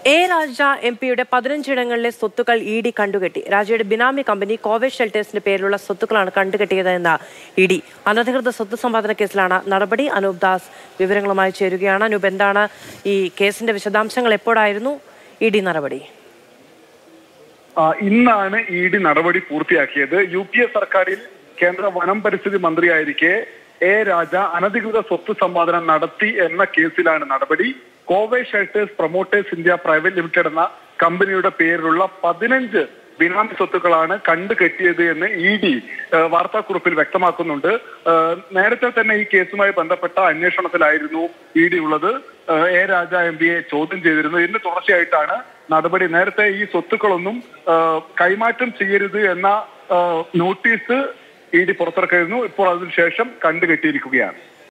A Raja M പിയുടെ പതിനഞ്ചിടങ്ങളിലെ സ്വത്തുക്കൾ ഇ ഡി കണ്ടുകെട്ടി രാജയുടെ ബിനാമി കമ്പനി കോവേ ഷെൽട്ടേഴ്സിന്റെ പേരിലുള്ള സ്വത്തുക്കളാണ് കണ്ടുകെട്ടിയതെന്ന് ഇ ഡി അനധികൃത സ്വത്ത് സമ്പാദന കേസിലാണ് നടപടി അനൂപ് ദാസ് വിവരങ്ങളുമായി ചേരുകയാണ് അനൂപ് എന്താണ് ഈ കേസിന്റെ വിശദാംശങ്ങൾ എപ്പോഴായിരുന്നു ഇ ഡി നടപടി ആ, ഇന്നാണ് ഇ ഡി നടപടി പൂർത്തിയാക്കിയത് യു പി എ സർക്കാരിൽ കേന്ദ്ര വനം പരിസ്ഥിതി മന്ത്രിയായിരിക്കെ എ രാജ അനധികൃത സ്വത്ത് സമ്പാദനം നടത്തി എന്ന കേസിലാണ് നടപടി Kovai shelters promoters India private limited എന്ന കമ്പനിയുടെ പേരിലുള്ള പതിനഞ്ച് ബിനാമി സ്വത്തുക്കളാണ് കണ്ടു കെട്ടിയത് എന്ന് ഇ ഡി വാർത്താക്കുറിപ്പിൽ വ്യക്തമാക്കുന്നുണ്ട് ആ, നേരത്തെ തന്നെ ഈ കേസുമായി ബന്ധപ്പെട്ട അന്വേഷണത്തിലായിരുന്നു ഇ ഡി ഉള്ളത് ആ, എ രാജ എം പിയെ ചോദ്യം ചെയ്തിരുന്നു ഇതിന് തുടർച്ചയായിട്ടാണ് നടപടി നേരത്തെ ഈ സ്വത്തുക്കളൊന്നും ആ, കൈമാറ്റം ചെയ്യരുത് എന്ന ആ, നോട്ടീസ് ഇ ഡി പുറത്തിറക്കിയിരുന്നു ഇപ്പോൾ അതിനുശേഷം കണ്ടുകെട്ടിയിരിക്കുകയാണ്